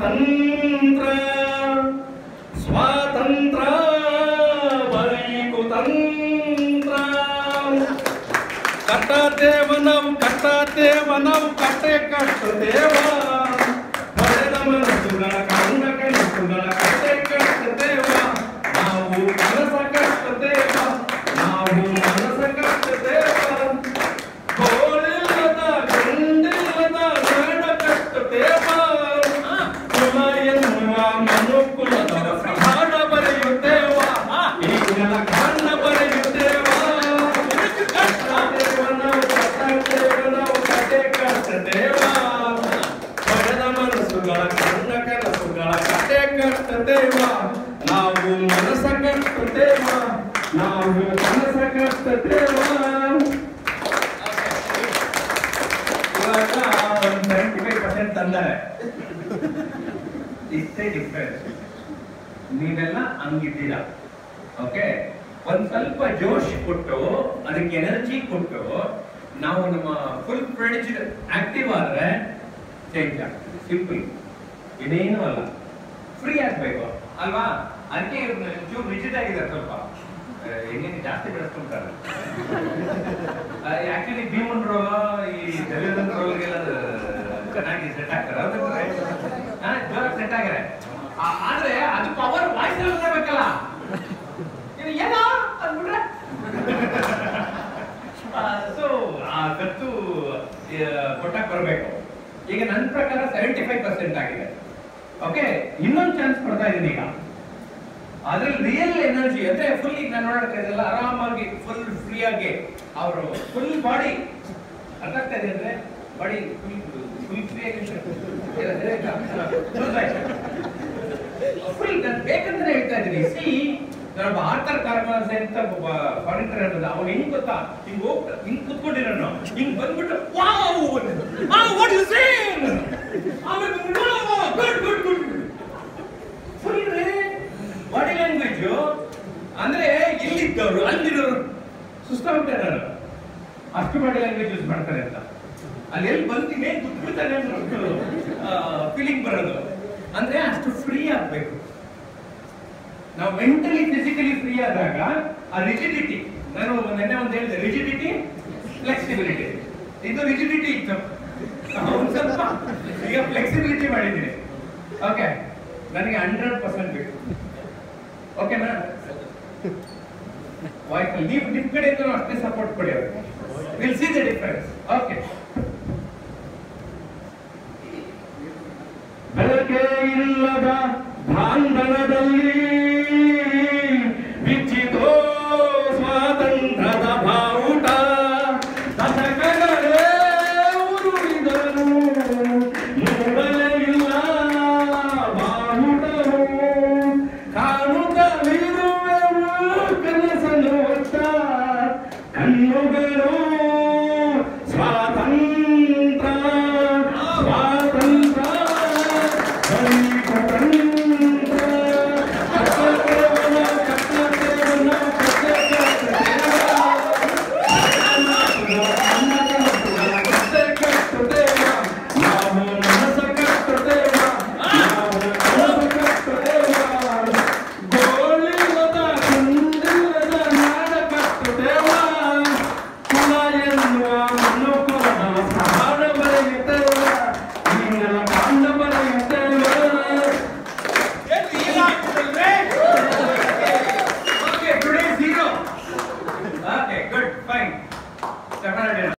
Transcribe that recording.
ತಂತ್ರ ಸ್ವಾತಂತ್ರ್ಯ ಬರೀಕು ತಂತ್ರ ಕಟ್ಟದೇವ ನಾವು ಕಟ್ಟದೇವ ನಾವು ಕಟ್ಟೆ ಕಟ್ಟದೇವ ಪಡೆದ ಮನಸ್ಸುಗಳ ಕಂಡ ಕನಸುಗಳ ಕಟ್ಟೆ ಕಟ್ಟದೇವ ನಾವು ಮನಸ ಕಟ್ಟದೇವ ನಾವು ಮನಸ ಕಟ್ಟದೇವ ಕೋಳಿಲ್ಲದ ಗಂಡಿಲ್ಲದ ನಾಡ ಕಟ್ಟದೇವ ಕುಲ ಎನ್ನುವ ಮನುಕುಲದ ಹಾಡ ಬರೆಯುತ್ತೇವ ಈಗಿನ ಕಾಂಡ ಬರೆಯುತ್ತೇವ ಕಟ್ಟದೇವ ನಾವು ಕಟ್ಟದೇವ ನಾವು ಕಟ್ಟೆ ಕಟ್ಟದೇವ ಪಡೆದ ಮನಸ್ಸುಗಳ ಕಣ್ಣ ಕನಸುಗಳ ಕತೆ ಕಟ್ಟದೇವ ನಾವು ಮನಸ ಕಟ್ಟದೇವ ನಾವು ಮನಸ ಕಟ್ಟದೇವ ಇವಾಗ ಒಂದು ಸೆವೆಂಟಿ ಫೈವ್ ಪರ್ಸೆಂಟ್ ತಂದಾರೆ ಇಷ್ಟೇ ಡಿಫ್ರೆನ್ಸ್ ನೀವೆಲ್ಲ ಹಂಗಿದ್ದೀರಾ ಓಕೆ ಒಂದ್ ಸ್ವಲ್ಪ ಜೋಶ್ ಕೊಟ್ಟು ಅದಕ್ಕೆ ಎನರ್ಜಿ ಕೊಟ್ಟು ನಾವು ನಮ್ಮ ಫುಲ್ ಫ್ರೆಡ್ಜ್ಡ್ ಆಕ್ಟಿವ್ ಆದ್ರೆ ಚೇಂಜ್ ಆಗ್ತದೆ ಸಿಂಪಲ್ ಇದೇನು ಅಲ್ಲ ಫ್ರೀ ಆಗ್ಬೇಕು ಅಲ್ವಾ ಅದಕ್ಕೆ ಇವ್ರನ್ನ ಚೂರು ರಿಜಿಡ್ ಆಗಿದ್ದಾರೆ ಸ್ವಲ್ಪ ಆ, ಹೆಂಗೆ ಜಾಸ್ತಿ ಬೆಳೆಸ್ಕೊಂತಾರೆ ಆಕ್ಚುಲಿ ಭೀಮನ್ ರೋಗ ಈ ದಲಿತನ ರೋಗಗೆಲ್ಲ ಚೆನ್ನಾಗಿ ಸೆಟ್ ಆಗ್ತಾರೆ ಜೋರಾಗಿ ಸೆಟ್ ಆಗ್ಯಾರೆ ಆ- ಆದ್ರೆ ಅದು ಪವರ್ ವಾಯ್ಸ್ ಬೇಕಲ್ಲ ಇದು ಏನೋ ಅಂದ್ಬಿಟ್ರೆ ಸೊ ಆ ಗತ್ತು ಕೊಟ್ಟಕ್ ಬರಬೇಕು ಈಗ ನನ್ನ ಪ್ರಕಾರ ಸೆವೆಂಟಿ ಫೈವ್ ಪರ್ಸೆಂಟ್ ಆಗಿದೆ ಓಕೆ ಇನ್ನೊಂದು ಚಾನ್ಸ್ ಕೊಡ್ತಾ ಇದೀನಿ ಈಗ ಅದ್ರಲ್ಲಿ ರಿಯಲ್ ಎನರ್ಜಿ ಅಂದ್ರೆ ಫುಲ್ ಈಗ ನಾನು ನೋಡಕ್ಕೆ ಇದೆಲ್ಲ ಆರಾಮಾಗಿ ಫುಲ್ ಫ್ರೀ ಆಗಿ ಅವರು ಫುಲ್ ಬಾಡಿ ಅರ್ಥ ಆಗ್ತಾ ಇದೆ ಅಂದ್ರೆ ಬಾಡಿ ಫುಲ್ ಫುಲ್ ಫ್ರೀ ಆಗಿ ಫುಲ್ ನಾನು ಬೇಕಂದ್ರೆ ಹೇಳ್ತಾ ಇದ್ದೀನಿ ಸಿ ನಾನೊಬ್ಬ ಆರ್ಥರ್ ಕಾರ್ಮಸ್ ಅಂತ ಒಬ್ಬ ಫಾರಿನರ್ ಇರೋದು ಅವನು ಹೆಂಗ್ ಗೊತ್ತಾ ಹಿಂಗ್ ಹೋಗ್ತಾ ಹಿಂಗ್ ಕುತ್ಕೊಂಡಿರೋನು ಹಿಂಗ್ ಬಂದ್ಬಿಟ್ಟು ವಾವ್ ವಾಟ್ ಯು ಸೇಯಿಂಗ್ ಆಮೇಲೆ good good good full body language ಅಂದ್ರೆ ಇಲ್ಲಿದ್ದವರು ಅಲ್ಲಿರೋರು ಸುಸ್ತಾಗ್ಬಿಟ್ಟಾರೆ ಅಷ್ಟು ಬಾಡಿ ಲ್ಯಾಂಗ್ವೇಜ್ ಯೂಸ್ ಮಾಡ್ತಾರೆ ಅಂತ ಅಲ್ಲಿ ಎಲ್ಲಿ ಬಂದು ಮೇಲೆ ಕುತ್ಬಿಡ್ತಾನೆ ಫೀಲಿಂಗ್ ಬರೋದು ಅಂದ್ರೆ ಅಷ್ಟು ಫ್ರೀ ಆಗ್ಬೇಕು ನಾವು ಮೆಂಟಲಿ ಫಿಸಿಕಲಿ ಫ್ರೀ ಆದಾಗ ಆ ರಿಜಿಡಿಟಿ ನಾನು ನೆನ್ನೆ ಒಂದು ಹೇಳಿದೆ ರಿಜಿಡಿಟಿ ಫ್ಲೆಕ್ಸಿಬಿಲಿಟಿ ಇದು ರಿಜಿಡಿಟಿ ಇತ್ತು ಒಂದ್ ಸ್ವಲ್ಪ ಈಗ ಫ್ಲೆಕ್ಸಿಬಿಲಿಟಿ ಮಾಡಿದ್ದೀನಿ ಓಕೆ ನನಗೆ ಹಂಡ್ರೆಡ್ ಪರ್ಸೆಂಟ್ ಬೇಕು ಓಕೆನಾ ವಾಯ್ಸ್ ನೀವು ನಿಮ್ ಕಡೆಯಿಂದ ಅಷ್ಟೇ ಸಪೋರ್ಟ್ ಕೊಡಿ ಅವ್ರಿಗೆ will see the difference okay ಬೆಳಕೆ ಇಲ್ಲದ ಭಾಂಡನದಲ್ಲಿ